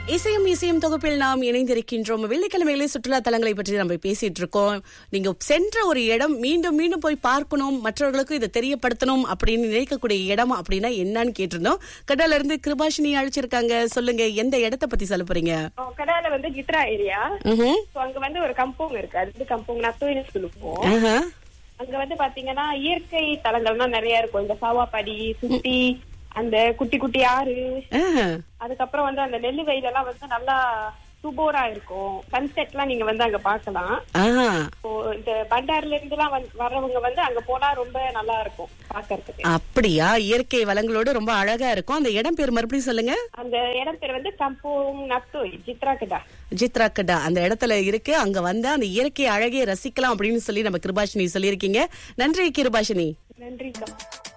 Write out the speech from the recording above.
இசையும் இசையும் தொகுப்பில் நாம் இணைந்திருக்கின்றோம் வெள்ளிக்கிழமைகளே சுற்றுலா தலங்களை பற்றி நம்ம பேசிட்டு இருக்கோம் நீங்க சென்ற ஒரு இடம் மீண்டும் மீண்டும் போய் பார்க்கணும் மற்றவர்களுக்கும் இதை தெரியப்படுத்தணும் அப்படின்னு நினைக்கக்கூடிய இடம் அப்படின்னா என்னன்னு கேட்டிருந்தோம் கடல்ல இருந்து கிருபாஷினி அழைச்சிருக்காங்க சொல்லுங்க எந்த இடத்தை பத்தி சொல்ல போறீங்க கடால வந்து கித்ரா ஏரியா ம்ஹும். சோ அங்க வந்து ஒரு கம்பவுண்ட் இருக்கு அது வந்து கம்பவுண்ட் நத்தோயின்னு சொல்லுவோம் ஆஹா. அங்க வந்து பாத்தீங்கன்னா இயற்கை தலங்கள்லாம் நிறைய இருக்கும் இந்த சாவாப்படி சுத்தி அந்த குட்டி குட்டி ஆறு ஆஹா. அதுக்கப்புறம் வந்து அந்த நெல்லு வயலெல்லாம் வந்து நல்லா சூப்பரா இருக்கும் சன்செட் எல்லாம் நீங்க வந்து அங்க பாக்கலாம் ஆஹா. இப்போ இந்த பண்டார்ல இருந்து எல்லாம் வர்றவங்க வந்து அங்க போனா ரொம்ப நல்லா இருக்கும் பாக்கறதுக்கு அப்படியா இயற்கை வளங்களோடு ரொம்ப அழகா இருக்கும் அந்த இடம் பேர் மறுபடியும் சொல்லுங்க அந்த இடம் பேர் வந்து கம்போங் நத்தோய் சித்ரா கடா ஜித்ரா கடா அந்த இடத்துல இருக்கு அங்க வந்து அந்த இயற்கை அழகையை ரசிக்கலாம் அப்படின்னு சொல்லி நம்ம கிருபாஷினி சொல்லியிருக்கீங்க நன்றி கிருபாஷினி நன்றிக்கா